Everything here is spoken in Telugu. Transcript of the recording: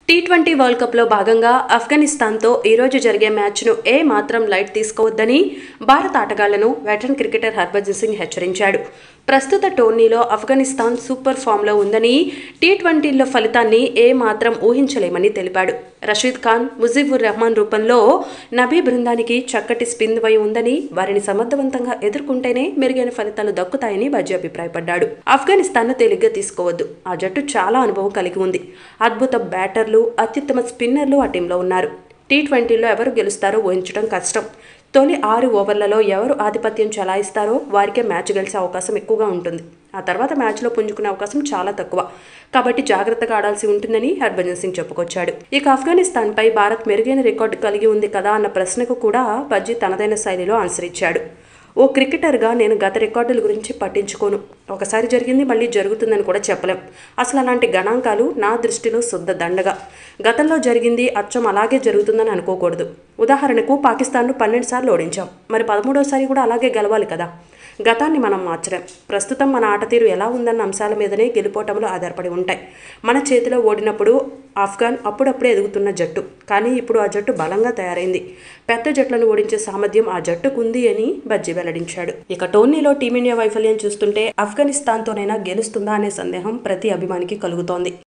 టీ ట్వంటీ వరల్డ్ కప్లో భాగంగా ఆఫ్ఘనిస్తాన్తో ఈరోజు జరిగే మ్యాచ్ను ఏ మాత్రం లైట్ తీసుకోవద్దని భారత ఆటగాళ్లను వెటరన్ క్రికెటర్ హర్భజన్ సింగ్ హెచ్చరించాడు ప్రస్తుత టోర్నీలో ఆఫ్ఘనిస్తాన్ సూపర్ ఫామ్లో ఉందని టీ ట్వంటీలో ఫలితాన్ని ఏ మాత్రం ఊహించలేమని తెలిపాడు రషీద్ ఖాన్ ముజీబుర్ రెహమాన్ రూపంలో నబీ బృందానికి చక్కటి స్పిన్ వై ఉందని వారిని సమర్థవంతంగా ఎదుర్కొంటేనే మెరుగైన ఫలితాలు దక్కుతాయని బజ్జీ అభిప్రాయపడ్డాడు ఆఫ్ఘనిస్తాన్ను తేలిగ్గా తీసుకోవద్దు ఆ జట్టు చాలా అనుభవం కలిగి ఉంది అద్భుత బ్యాటర్లు అత్యుత్తమ స్పిన్నర్లు ఆ టీంలో ఉన్నారు టీ ట్వంటీలో ఎవరు గెలుస్తారో ఊహించడం కష్టం తొలి ఆరు ఓవర్లలో ఎవరు ఆధిపత్యం చెలాయిస్తారో వారికే మ్యాచ్ గెలిచే అవకాశం ఎక్కువగా ఉంటుంది ఆ తర్వాత మ్యాచ్లో పుంజుకునే అవకాశం చాలా తక్కువ కాబట్టి జాగ్రత్తగా ఆడాల్సి ఉంటుందని హర్భజన్ సింగ్ చెప్పుకొచ్చాడు ఇక ఆఫ్ఘనిస్తాన్పై భారత్ మెరుగైన రికార్డు కలిగి ఉంది కదా అన్న ప్రశ్నకు కూడా బజ్జీ తనదైన శైలిలో ఆన్సర్ ఇచ్చాడు ఓ క్రికెటర్గా నేను గత రికార్డుల గురించి పట్టించుకోను ఒకసారి జరిగింది మళ్ళీ జరుగుతుందని కూడా చెప్పలేం అసలు అలాంటి గణాంకాలు నా దృష్టిలో శుద్ధ దండగా గతంలో జరిగింది అచ్చం అలాగే జరుగుతుందని అనుకోకూడదు ఉదాహరణకు పాకిస్తాన్ను పన్నెండు సార్లు ఓడించాం మరి పదమూడోసారి కూడా అలాగే గెలవాలి కదా గతాన్ని మనం మార్చలేం ప్రస్తుతం మన ఆట తీరు ఎలా ఉందన్న అంశాల మీదనే గెలుపోటములు ఆధారపడి ఉంటాయి మన చేతిలో ఓడినప్పుడు ఆఫ్ఘాన్ అప్పుడప్పుడే ఎదుగుతున్న జట్టు కానీ ఇప్పుడు ఆ జట్టు బలంగా తయారైంది పెద్ద జట్లను ఓడించే సామర్థ్యం ఆ జట్టుకు ఉంది అని బజ్జీ వెల్లడించాడు ఇక టోర్నీలో టీమిండియా వైఫల్యం చూస్తుంటే ఆఫ్ఘనిస్తాన్తోనైనా గెలుస్తుందా అనే సందేహం ప్రతి అభిమానికి కలుగుతోంది